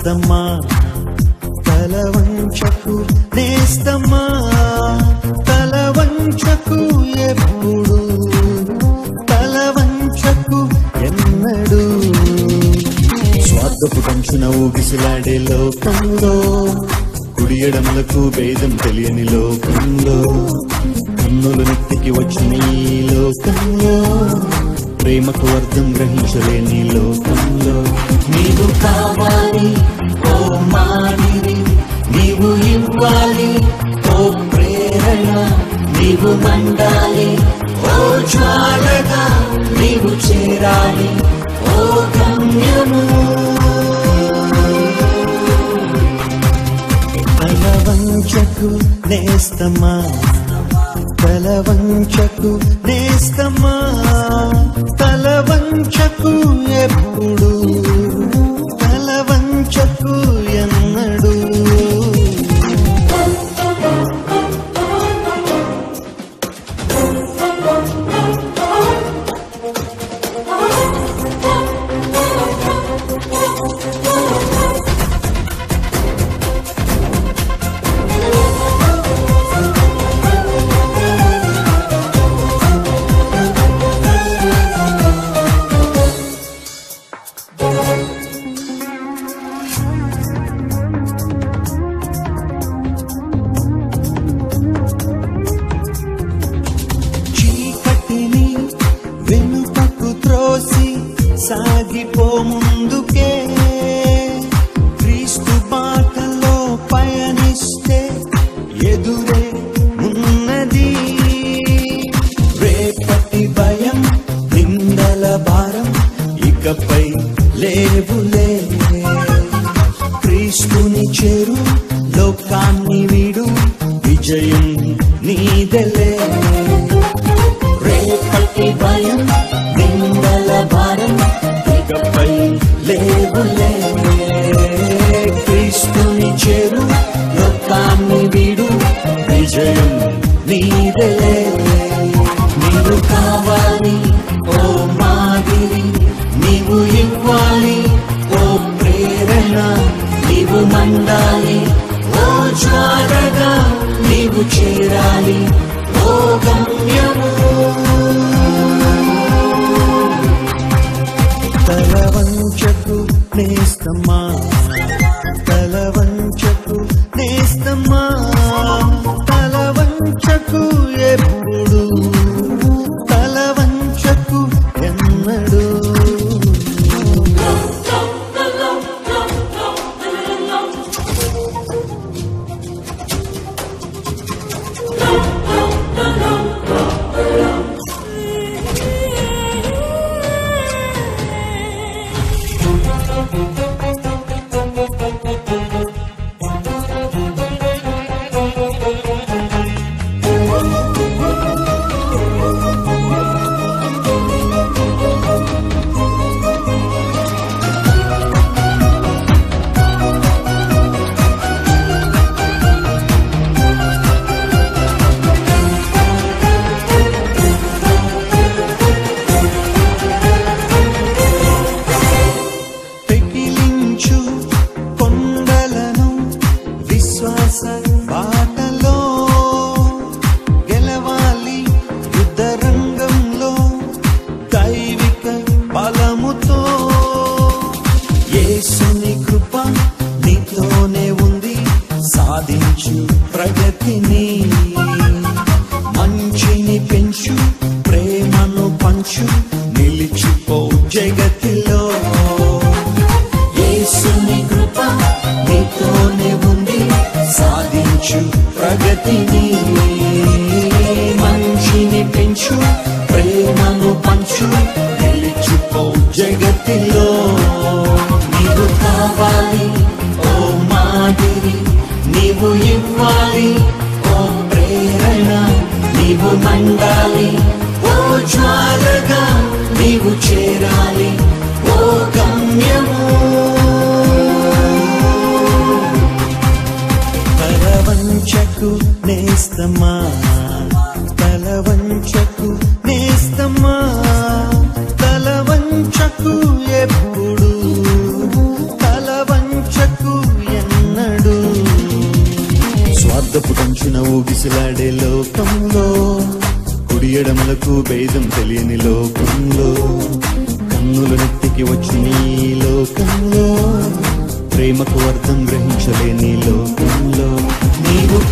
నేస్తమ్మా తల వంచకు నేస్తమ్మా తల వంచకు ఎప్పుడు తల వంచకు ఎన్నడు స్వార్థపు కంచున ఊగిసిలాడే లోకంలో కుడి ఎడమలకు భేదం తెలియని లోకంలో కన్నుల నెత్తికి వచ్చిన ఈ లోకంలో ప్రేమకు అర్థం గ్రహించలేని లోకంలో నీవు కావాలి ఓ మాదిరి నీవు ఇవ్వాలి ఓ ప్రేరణ నీవు మండాలి ఓ జ్వాలగా నీవు చేరాలి ఓ గమ్యము తల వంచకు నేస్తమా తల వంచకు నేస్తమా తల వంచకు ఎప్పుడు తల వంచకు ఎన్నడు చీకటిని వెనుకకు త్రోసి సాగిపో ముందుకే క్రీస్తు బాటలో పయనిస్తే ఎదురే ఉన్నది రేపటి భయం నిందల భారం ఇకపై లేవులే క్రీస్తుని చేరు లోకాన్ని వీడు విజయం నీదలే రేపటి భయం నిందల భారం ఇకపై లేవులే క్రీస్తుని చేరు లోకాన్ని వీడు విజయం నీదలే నీవు కావాలి ఓ మాదిరి నీవు ఇవ్వాలి ఓ ప్రేరణ నీవు మండాలి ఓ జ్వాలగా నీవు చేరాలి ఓ గమ్యము తల వంచకు నేస్తమ్మా తల వంచకు నేస్తమ్మా తల వంచకు ఎప్పుడు తల వంచకు ఎన్నడు పెకిలించు కొండలను విశ్వాస బాటలో గెలవాలి యుద్ధ రంగంలో దైవిక బలముతో యేసుని కృప నీతోనే ఉంది సాధించు ప్రగతిని మంచిని పెంచు ప్రేమను పంచు నిలిచిపో జగతిలో యేసుని కృప నీతోనే ఉంది సాధించు ప్రగతిని మంచిని పెంచు ప్రేమను పంచు నిలిచిపో జగతిలో నీవు కావాలి ఓ మాదిరి నీవు ఇవ్వాలి ఓ ప్రేరణ నీవు మండాలి ఓ జ్వాలగా నీవు చేరాలి ఓ గమ్యము తల వంచకు నేస్తమా తల వంచకు నేస్తమా తల వంచకు ఎప్పుడు తల వంచకు కుడి ఎడమలకు భేదం తెలియని లోకంలో కన్నుల నెత్తికి వచ్చి నీ లోకంలో ప్రేమకు అర్థం గ్రహించలేని లోకంలో నీవు